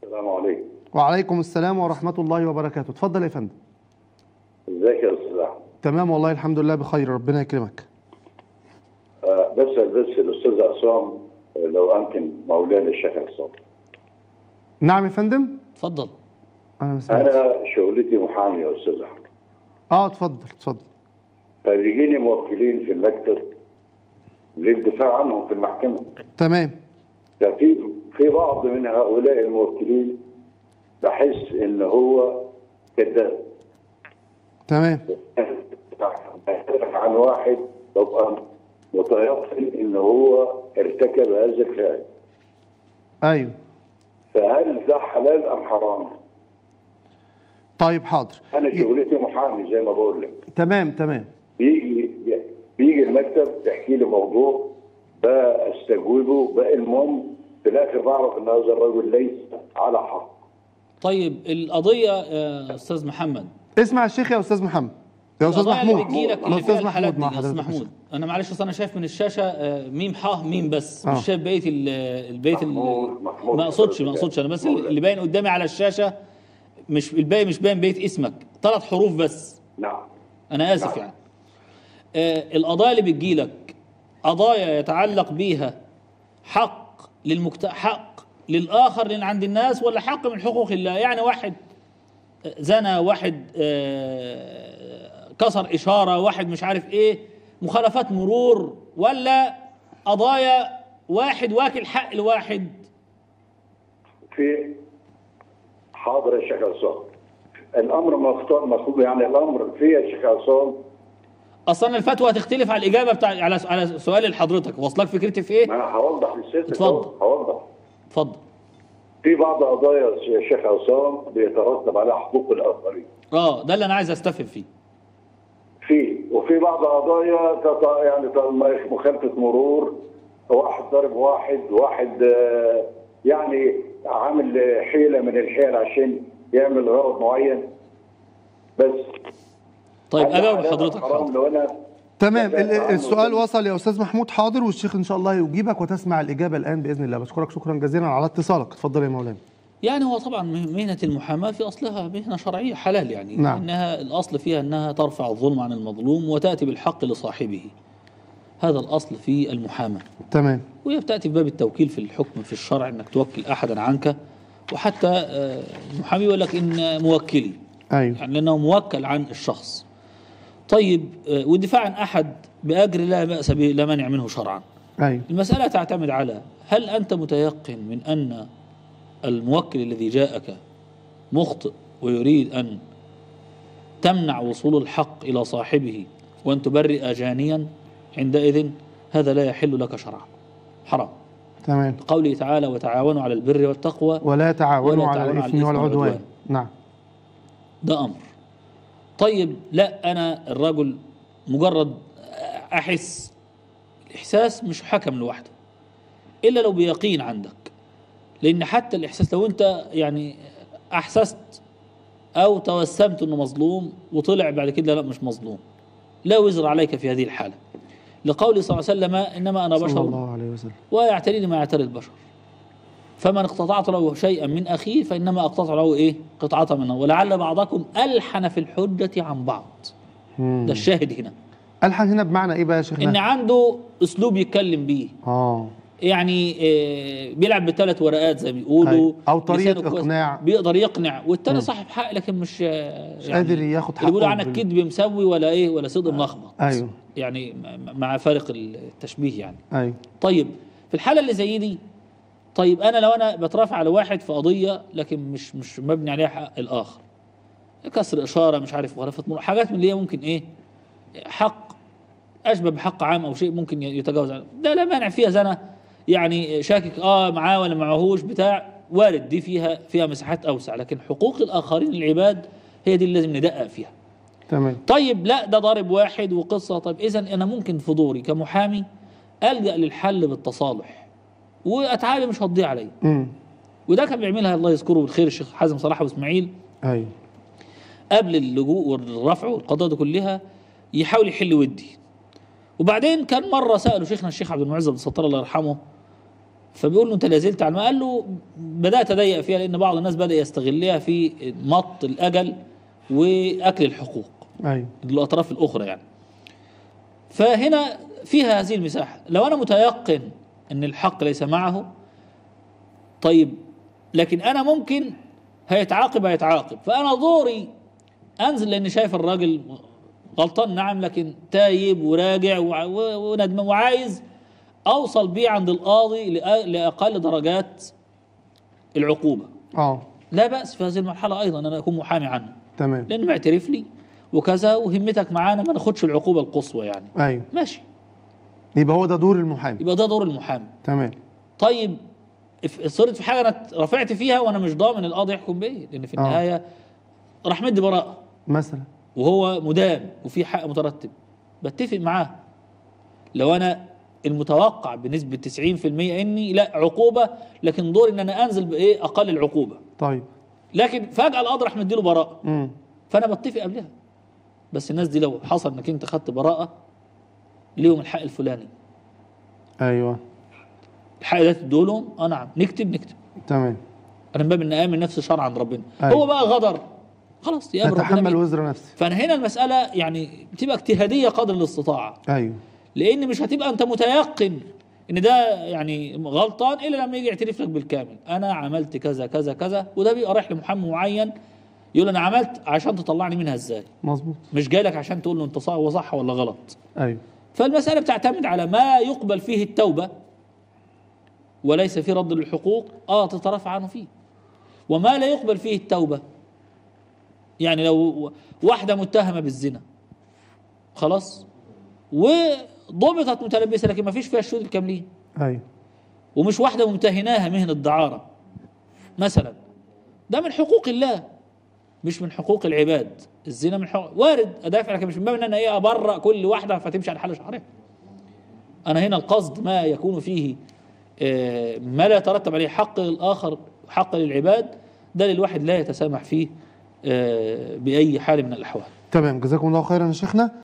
السلام عليكم وعليكم السلام ورحمة الله وبركاته اتفضل يا فندم ازيك يا استاذ احمد تمام والله الحمد لله بخير ربنا يكرمك آه، بسال بس الاستاذ عصام آه، لو امكن مولانا الشيخ عصام نعم يا فندم اتفضل انا ما سمعتش. انا شغلتي محامي يا استاذ احمد اه اتفضل اتفضل فبيجيني موكلين في المكتب للدفاع عنهم في المحكمه تمام ففي في بعض من هؤلاء الموكلين بحس ان هو كذاب تمام بدافع عن واحد ببقى متيقن ان هو ارتكب هذا الفعل ايوه فهل ده حلال ام حرام؟ طيب حاضر انا شغلتي محامي زي ما بقول لك تمام تمام بيجي بيجي المكتب يحكي لي موضوع بقى استجوبه بقى المهم في الاخر بعرف ان هذا الرجل ليس على حق طيب القضيه يا استاذ محمد اسمع الشيخ يا استاذ محمد يا استاذ القضايا اللي محمود بتجيلك اللي الاستاذ فيها الحالات محمود دي مع يا استاذ حضرتك محمود انا معلش اصل انا شايف من الشاشه آه، ميم ح ميم بس آه. مش شايف بقيه ال- البقيه ال- محمود- محمود ما اقصدش ما حضرتك. اقصدش انا بس محمود. اللي باين قدامي على الشاشه مش الباقي مش باين بقيه اسمك ثلاث حروف بس نعم انا اسف يعني آه القضايا اللي بتجيلك قضايا يتعلق بيها حق للمكت... حق للاخر من عند الناس ولا حق من حقوق الله يعني واحد آه، زنى واحد آه كسر اشاره واحد مش عارف ايه مخالفات مرور ولا قضايا واحد واكل حق الواحد في حاضر يا شيخ عصام الامر مختار مفروض يعني الامر في يا شيخ عصام اصلا الفتوى هتختلف على الاجابه بتاع على على سؤال لحضرتك واصلك فكرتي في ايه ما انا هوضح للست اتفضل. هوضح اتفضل في بعض قضايا يا شيخ عصام بيترتب عليها حقوق الاخرين اه ده اللي انا عايز استفهم فيه في وفي بعض قضايا تط- يعني ت- مخالفه مرور واحد ضرب واحد واحد آه، يعني عامل حيله من الحيل عشان يعمل غرض معين بس طيب هل اجاوب حلال أم حضرتك حرام حاضر لو انا تمام دافع ال- عنه السؤال وكده. وصل يا استاذ محمود حاضر والشيخ ان شاء الله يجيبك وتسمع الاجابه الان باذن الله بشكرك شكرا جزيلا على اتصالك اتفضل يا مولانا يعني هو طبعا مهنه المحاماه في اصلها مهنه شرعيه حلال يعني نعم. انها الاصل فيها انها ترفع الظلم عن المظلوم وتاتي بالحق لصاحبه هذا الاصل في المحاماه تمام وهي بتاتي في باب التوكيل في الحكم في الشرع انك توكل احدا عنك وحتى آه، المحامي يقول لك ان موكلي ايوه يعني لانه موكل عن الشخص طيب آه، والدفاع عن احد باجر لا باس به لا مانع منه شرعا ايوه المسألة تعتمد على هل أنت متيقن من أن الموكل الذي جاءك مخطئ ويريد أن تمنع وصول الحق إلى صاحبه وأن تبرئ جانيا عندئذ هذا لا يحل لك شرعا حرام تمام قوله تعالى وتعاونوا على البر والتقوى ولا تعاونوا ولا على تعاونوا على الاثم الإثم والعدوان والعدوان. نعم ده أمر طيب لا أنا الرجل مجرد أحس الإحساس مش حكم لوحده إلا لو بيقين عندك لأن حتى الإحساس لو أنت يعني أحسست أو توسمت أنه مظلوم وطلع بعد كده لا مش مظلوم لا وزر عليك في هذه الحالة لقوله صلى الله عليه وسلم إنما أنا صلى بشر الله عليه وسلم ويعتريني ما يعتري البشر فمن اقتطعت له شيئا من أخيه فإنما أقتطع له إيه قطعة منه ولعل بعضكم ألحن في الحجة عن بعض مم. ده الشاهد هنا الحن هنا بمعنى ايه بقى يا شيخنا إن عنده أسلوب يتكلم بيه اه يعني آه، بيلعب بثلاث ورقات زي ما بيقولوا أيوة. أو طريقة لسانه كويس. إقناع. بيقدر يقنع والتاني صاحب حق لكن مش آه، مش قادر ياخد اللي بيقولوا حقه عنك بال- كذب مسوي ولا ايه ولا صدق ملخبط ايوه يعني م- مع فارق التشبيه يعني ايوه طيب في الحاله اللي زي دي طيب انا لو انا بترافع على واحد في قضيه لكن مش مش مبني عليها حق الاخر كسر اشاره مش عارف مخالفه مرور حاجات من اللي هي ممكن ايه حق اشبه بحق عام او شيء ممكن يتجاوز عنه ده لا مانع فيها زنا يعني شاكك اه معاه ولا معهوش بتاع وارد دي فيها فيها مساحات اوسع لكن حقوق الاخرين العباد هي دي اللي لازم ندقق فيها تمام طيب لا ده ضارب واحد وقصه طيب اذا انا ممكن في دوري كمحامي الجا للحل بالتصالح واتعابي مش هتضيع عليا امم وده كان بيعملها الله يذكره بالخير الشيخ حازم صلاح واسماعيل ايوه قبل اللجوء والرفع والقضاء دي كلها يحاول يحل ودي وبعدين كان مره سالوا شيخنا الشيخ عبد المعز بن الستار الله يرحمه فبيقول له انت لا زلت على ما قال له بدات اضيق فيها لان بعض الناس بدا يستغلها في مط الاجل واكل الحقوق ايوه الاطراف الاخرى يعني فهنا فيها هذه المساحه لو انا متيقن ان الحق ليس معه طيب لكن انا ممكن هيتعاقب هيتعاقب فانا دوري انزل لاني شايف الراجل غلطان نعم لكن تايب وراجع وع- و- وندمان وعايز اوصل بيه عند القاضي لأ- لاقل درجات العقوبه اه لا باس في هذه المرحله ايضا انا اكون محامي عنه تمام لانه معترف لي وكذا وهمتك معانا ما ناخدش العقوبه القصوى يعني ايوه ماشي يبقى هو ده دور المحامي يبقى ده دور المحامي تمام طيب اف- صرت في حاجه انا رفعت فيها وانا مش ضامن القاضي يحكم بيا لان في آه. النهايه راح مدي براءه مثلا وهو مدان وفي حق مترتب بتفق معاه لو انا المتوقع بنسبه 90% اني لا عقوبه لكن دوري ان انا انزل بايه اقل العقوبه طيب لكن فجاه القاضي راح مديله براءه امم فانا بتفق قبلها بس الناس دي لو حصل انك انت خدت براءه ليهم الحق الفلاني ايوه الحق ده تدولهم اه نعم نكتب نكتب تمام انا من باب ان امن نفسي شرع عند ربنا أيوة. هو بقى غدر خلاص يقابل ربنا تتحمل بيه. وزر نفسي فانا هنا المساله يعني بتبقى اجتهاديه قدر الاستطاعه ايوه لان مش هتبقى انت متيقن ان ده يعني غلطان الا لما يجي يعترف لك بالكامل انا عملت كذا كذا كذا وده بيبقى رايح لمحامي معين يقول انا عملت عشان تطلعني منها ازاي مظبوط مش جاي لك عشان تقول له انت صح هو صح ولا غلط ايوه فالمساله بتعتمد على ما يقبل فيه التوبه وليس في رد للحقوق اه تترفع عنه فيه وما لا يقبل فيه التوبه يعني لو واحده متهمه بالزنا خلاص وضبطت متلبسه لكن ما فيش فيها الشهود الكاملين ايوه ومش واحده ممتهناها مهنه دعاره مثلا ده من حقوق الله مش من حقوق العباد الزنا من حقوق وارد ادافع لكن مش من باب ان انا ايه ابرأ كل واحده فتمشي على حل شعرها انا هنا القصد ما يكون فيه آه، ما لا يترتب عليه حق للاخر حق للعباد ده للواحد لا يتسامح فيه آه، باي حال من الاحوال تمام جزاكم الله خيرا يا شيخنا